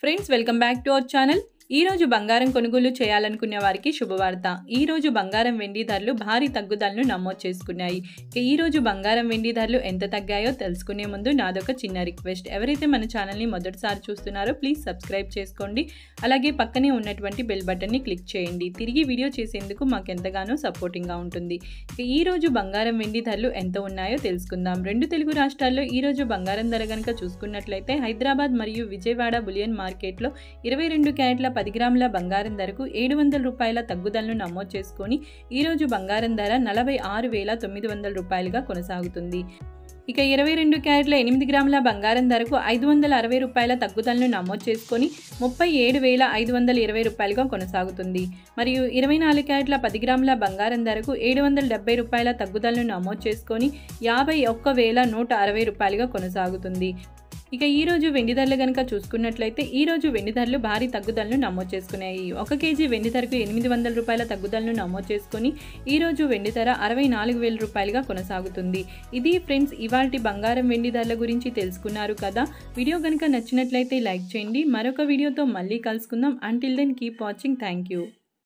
friends welcome back to our channel ఈ రోజు బంగారం కొనుగోలు చేయాలనుకునే వారికి శుభవార్త ఈ రోజు బంగారం వెండి ధరలు భారీ తగ్గుదలను నమోదు చేసుకున్నాయి ఇక ఈ రోజు బంగారం వెండి ధరలు ఎంత తగ్గాయో తెలుసుకునే ముందు నాదొక చిన్న రిక్వెస్ట్ ఎవరైతే మన ఛానల్ని మొదటిసారి చూస్తున్నారో ప్లీజ్ సబ్స్క్రైబ్ చేసుకోండి అలాగే పక్కనే ఉన్నటువంటి బెల్ బటన్ని క్లిక్ చేయండి తిరిగి వీడియో చేసేందుకు మాకు ఎంతగానో సపోర్టింగ్గా ఉంటుంది ఇక ఈ రోజు బంగారం వెండి ధరలు ఎంత ఉన్నాయో తెలుసుకుందాం రెండు తెలుగు రాష్ట్రాల్లో ఈ రోజు బంగారం ధర కనుక చూసుకున్నట్లయితే హైదరాబాద్ మరియు విజయవాడ బులియన్ మార్కెట్లో ఇరవై రెండు క్యారెట్ల పది గ్రాముల బంగారం ధరకు ఏడు వందల రూపాయల తగ్గుదలను నమోదు చేసుకొని ఈరోజు బంగారం ధర నలభై ఆరు వేల తొమ్మిది వందల రూపాయలుగా కొనసాగుతుంది ఇక ఇరవై రెండు క్యారెట్ల ఎనిమిది గ్రాముల బంగారం ధరకు ఐదు వందల అరవై రూపాయల తగ్గుదలను నమోదు చేసుకొని ముప్పై ఏడు వేల ఐదు వందల ఇరవై రూపాయలుగా కొనసాగుతుంది మరియు ఇరవై నాలుగు క్యారెట్ల పది గ్రాముల బంగారం ధరకు ఏడు వందల డెబ్బై రూపాయల తగ్గుదలను నమోదు చేసుకొని యాభై ఒక్క వేల నూట అరవై రూపాయలుగా కొనసాగుతుంది ఇక ఈ రోజు వెండి ధరలు కనుక చూసుకున్నట్లయితే ఈ రోజు వెండి ధరలు భారీ తగ్గుదలను నమోదు చేసుకున్నాయి ఒక కేజీ వెండి ధరకు ఎనిమిది వందల రూపాయల తగ్గుదలను నమోదు చేసుకుని ఈ రోజు వెండి ధర అరవై నాలుగు వేల రూపాయలుగా కొనసాగుతుంది ఇది ఫ్రెండ్స్ ఇవాల్టి బంగారం వెండి ధరల గురించి తెలుసుకున్నారు కదా వీడియో కనుక నచ్చినట్లయితే లైక్ చేయండి మరొక వీడియోతో మళ్ళీ కలుసుకుందాం until then keep watching thank you